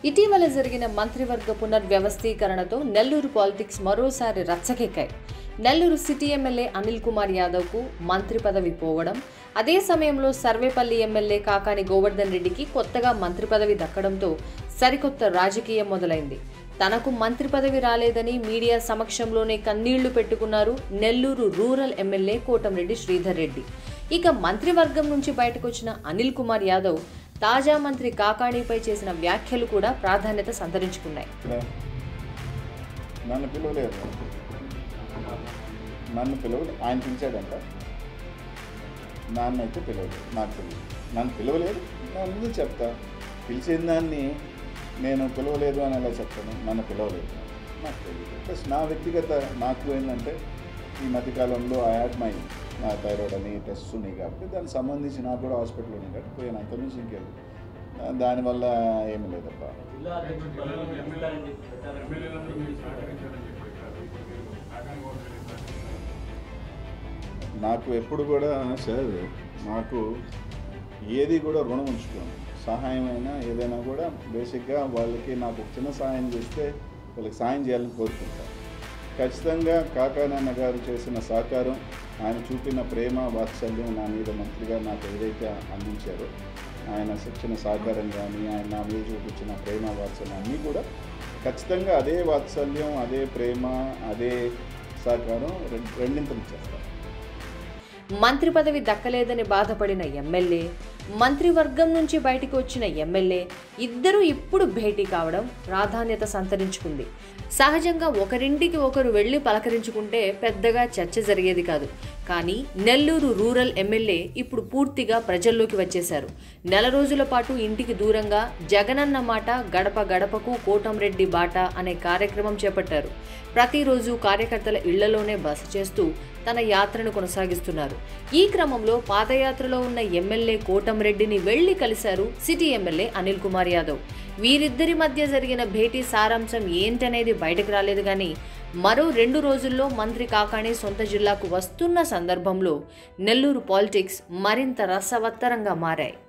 ఇటీవల జరిగిన మంత్రివర్గ పునర్వ్యవస్థీకరణతో నెల్లూరు పాలిటిక్స్ మరోసారి రచ్చకెక్కాయి నెల్లూరు సిటీ ఎమ్మెల్యే అనిల్ కుమార్ యాదవ్కు మంత్రి పదవి పోవడం అదే సమయంలో సర్వేపల్లి ఎమ్మెల్యే కాకాని గోవర్ధన్ రెడ్డికి కొత్తగా మంత్రి పదవి దక్కడంతో సరికొత్త రాజకీయం మొదలైంది తనకు మంత్రి పదవి రాలేదని మీడియా సమక్షంలోనే కన్నీళ్లు పెట్టుకున్నారు నెల్లూరు రూరల్ ఎమ్మెల్యే కోటంరెడ్డి శ్రీధర్ రెడ్డి ఇక మంత్రివర్గం నుంచి బయటకొచ్చిన అనిల్ కుమార్ యాదవ్ తాజా మంత్రి కాకాణిపై చేసిన వ్యాఖ్యలు కూడా ప్రాధాన్యత సంతరించుకున్నాయి ఇక్కడ నన్ను పిలవలేదు నన్ను పిలవలేదు ఆయన పిలిచాడంట నాన్న అయితే పిలవలేదు నాకు తెలియదు నన్ను పిలవలేదు నా ముందు చెప్తా పిలిచిన దాన్ని నేను పిలవలేదు అని ఎలా చెప్తాను నన్ను పిలవలేదు నాకు తెలియదు ప్లస్ నా వ్యక్తిగత నాకు ఏంటంటే ఈ మధ్యకాలంలో ఐ హ్యాడ్ మై నా థైరాయిడ్ అని టెస్ట్ ఉన్నాయి కాబట్టి దానికి సంబంధించి నాకు కూడా హాస్పిటల్ ఉన్నాయి కాబట్టి పోయాను అంత నుంచి ఇంకేం దానివల్ల ఏమీ లేదప్ప జిల్లా అధ్యక్షుడు పదవిలో ఇస్తారని చెప్పి ప్రచారం నాకు ఎప్పుడు కూడా సార్ నాకు ఏది కూడా రుణం ఉంచుకోను సహాయం అయినా ఏదైనా కూడా బేసిక్గా వాళ్ళకి నాకు ఒక చిన్న సహాయం చేస్తే వాళ్ళకి సాయం చేయాలని కోరుకుంటాను ఖచ్చితంగా కాకానాన్న గారు చేసిన సహకారం ఆయన చూపిన ప్రేమ వాత్సల్యం నా మీద మంత్రిగా నాకు ఏదైతే అందించారో ఆయన శిక్షణ సహకారం కానీ ఆయన నా మీద చూపించిన ప్రేమ వాత్సల్యం అన్నీ కూడా ఖచ్చితంగా అదే వాత్సల్యం అదే ప్రేమ అదే సహకారం రెం- రెండింతలు చేస్తాను మంత్రి పదవి దక్కలేదని బాధపడిన ఎమ్మెల్యే మంత్రివర్గం నుంచి బయటికి వచ్చిన ఎమ్మెల్యే ఇద్దరూ ఇప్పుడు భేటీ కావడం ప్రాధాన్యత సంతరించుకుంది సహజంగా ఒకరింటికి ఒకరు వెళ్ళి పలకరించుకుంటే పెద్దగా చర్చ జరిగేది కాదు కానీ నెల్లూరు రూరల్ ఎమ్మెల్యే ఇప్పుడు పూర్తిగా ప్రజల్లోకి వచ్చేశారు నెల రోజుల పాటు ఇంటికి దూరంగా జగనన్న మాట గడప గడపకు కోటంరెడ్డి బాట అనే కార్యక్రమం చేపట్టారు ప్రతిరోజు కార్యకర్తల ఇళ్లలోనే బస చేస్తూ తన యాత్రను కొనసాగిస్తున్నారు ఈ క్రమంలో పాదయాత్రలో ఉన్న ఎమ్మెల్యే కోటంరెడ్డిని వెళ్లి కలిశారు సిటీ ఎమ్మెల్యే అనిల్ కుమార్ యాదవ్ వీరిద్దరి మధ్య జరిగిన భేటీ సారాంశం ఏంటనేది బయటకు రాలేదు కానీ మరో రెండు రోజుల్లో మంత్రి కాకాణి సొంత జిల్లాకు వస్తున్న సందర్భంలో నెల్లూరు పాలిటిక్స్ మరింత రసవత్తరంగా మారాయి